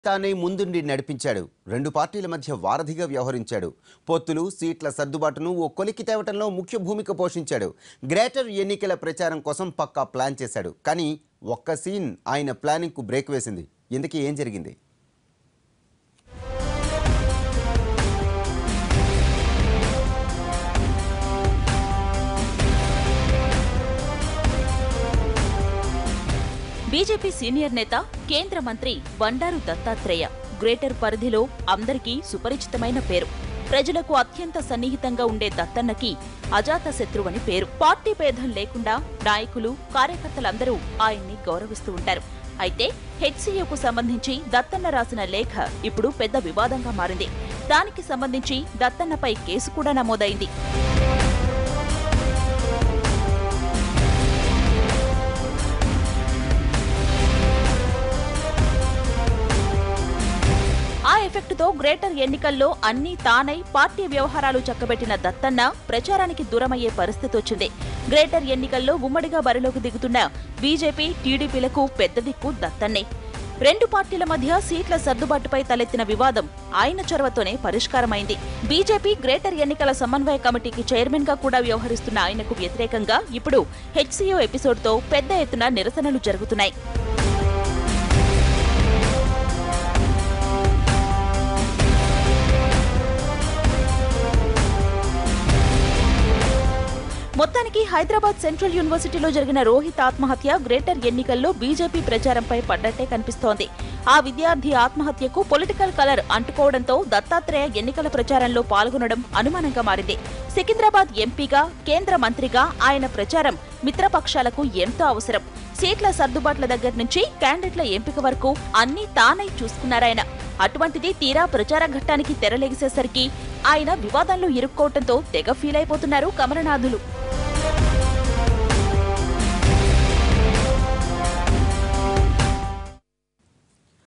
తానే ముందుండి నడిపించాడు రెండు పార్టీల మధ్య వారధిగా వ్యవహరించాడు పొత్తులు సీట్ల సర్దుబాటును ఓ కొలికి తేవటంలో ముఖ్య భూమిక పోషించాడు గ్రేటర్ ఎన్నికల ప్రచారం కోసం పక్కా ప్లాన్ చేశాడు కానీ ఒక్క సీన్ ఆయన ప్లానింగ్కు బ్రేక్ వేసింది ఇందుకే ఏం జరిగింది బీజేపీ సీనియర్ నేత కేంద్ర మంత్రి బండారు దత్తాత్రేయ గ్రేటర్ పరిధిలో అందరికీ సుపరిచితమైన పేరు ప్రజలకు అత్యంత సన్నిహితంగా ఉండే దత్తన్నకి అజాత శత్రువని పేరు పార్టీ భేదం లేకుండా నాయకులు కార్యకర్తలందరూ ఆయన్ని గౌరవిస్తూ ఉంటారు అయితే హెచ్సీయూకు సంబంధించి దత్తన్న రాసిన లేఖ ఇప్పుడు పెద్ద వివాదంగా మారింది దానికి సంబంధించి దత్తన్నపై కేసు కూడా నమోదైంది ఆ ఎఫెక్టుతో గ్రేటర్ ఎన్నికల్లో అన్నీ తానై పార్టీ వ్యవహారాలు చక్కబెట్టిన దత్తన్న ప్రచారానికి దూరమయ్యే పరిస్థితి వచ్చింది గ్రేటర్ ఎన్నికల్లో ఉమ్మడిగా బరిలోకి దిగుతున్న బీజేపీ టీడీపీలకు పెద్ద దిక్కు దత్తన్నే రెండు పార్టీల మధ్య సీట్ల సర్దుబాటుపై తలెత్తిన వివాదం ఆయన చొరవతోనే పరిష్కారమైంది బీజేపీ గ్రేటర్ ఎన్నికల సమన్వయ కమిటీకి చైర్మన్ గా కూడా వ్యవహరిస్తున్న ఆయనకు వ్యతిరేకంగా ఇప్పుడు హెచ్సీఓ ఎపిసోడ్తో పెద్ద ఎత్తున నిరసనలు జరుగుతున్నాయి మొత్తానికి హైదరాబాద్ సెంట్రల్ యూనివర్సిటీలో జరిగిన రోహిత్ ఆత్మహత్య గ్రేటర్ ఎన్నికల్లో బీజేపీ ప్రచారంపై పడ్డట్టే కనిపిస్తోంది ఆ విద్యార్థి ఆత్మహత్యకు పొలిటికల్ కలర్ అంటుకోవడంతో దత్తాత్రేయ ఎన్నికల ప్రచారంలో పాల్గొనడం అనుమానంగా మారింది సికింద్రాబాద్ ఎంపీగా కేంద్ర మంత్రిగా ఆయన ప్రచారం మిత్రపక్షాలకు ఎంతో అవసరం సీట్ల సర్దుబాట్ల దగ్గర నుంచి క్యాండిడేట్ల ఎంపిక వరకు అన్నీ తానై చూసుకున్నారాయన అటువంటిది తీరా ప్రచార ఘట్టానికి తెరలేసేసరికి ఆయన వివాదంలో ఇరుక్కోవటంతో తెగ ఫీల్ అయిపోతున్నారు కమలనాథులు